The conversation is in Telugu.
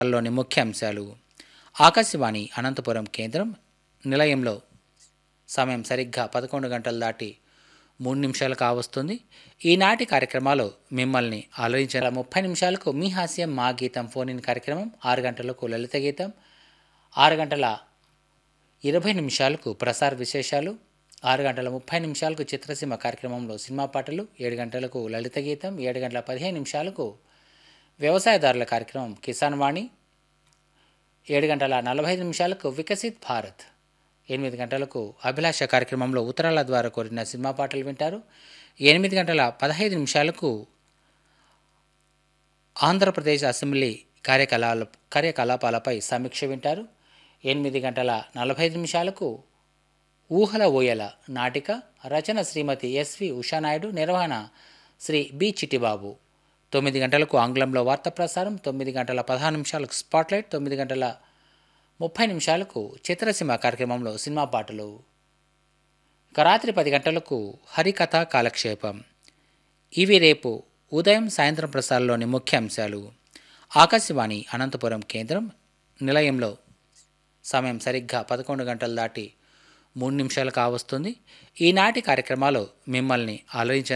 లోని ముఖ్య అంశాలు ఆకాశవాణి అనంతపురం కేంద్రం నిలయంలో సమయం సరిగ్గా పదకొండు గంటలు దాటి మూడు నిమిషాలు కావస్తుంది ఈనాటి కార్యక్రమాలు మిమ్మల్ని ఆలోచించాల ముప్పై నిమిషాలకు మీ హాస్యం మా గీతం ఫోన్ ఇన్ కార్యక్రమం ఆరు గంటలకు లలిత గీతం ఆరు గంటల ఇరవై నిమిషాలకు ప్రసార విశేషాలు ఆరు గంటల ముప్పై నిమిషాలకు చిత్రసీమ కార్యక్రమంలో సినిమా పాటలు ఏడు గంటలకు లలిత గీతం ఏడు గంటల పదిహేను నిమిషాలకు వ్యవసాయదారుల కార్యక్రమం కిసాన్ వాణి ఏడు గంటల నలభై ఐదు నిమిషాలకు వికసిత్ భారత్ ఎనిమిది గంటలకు అభిలాష కార్యక్రమంలో ఉత్తరాల ద్వారా కోరిన సినిమా పాటలు వింటారు ఎనిమిది గంటల పదహైదు నిమిషాలకు ఆంధ్రప్రదేశ్ అసెంబ్లీ కార్యకలాల కార్యకలాపాలపై సమీక్ష వింటారు ఎనిమిది గంటల నలభై ఐదు నిమిషాలకు ఊహల ఊయల నాటిక రచన శ్రీమతి ఎస్వి ఉషానాయుడు నిర్వహణ శ్రీ బి చిట్టిబాబు తొమ్మిది గంటలకు ఆంగ్లంలో వార్త ప్రసారం తొమ్మిది గంటల పదహారు నిమిషాలకు స్పాట్లైట్ తొమ్మిది గంటల ముప్పై నిమిషాలకు చిత్రసీమ కార్యక్రమంలో సినిమా పాటలు ఇక రాత్రి పది గంటలకు హరికథ కాలక్షేపం ఇవి రేపు ఉదయం సాయంత్రం ప్రసారంలోని ముఖ్య అంశాలు ఆకాశవాణి అనంతపురం కేంద్రం నిలయంలో సమయం సరిగ్గా పదకొండు గంటలు దాటి మూడు నిమిషాలు కావస్తుంది ఈనాటి కార్యక్రమాలు మిమ్మల్ని ఆలోచించ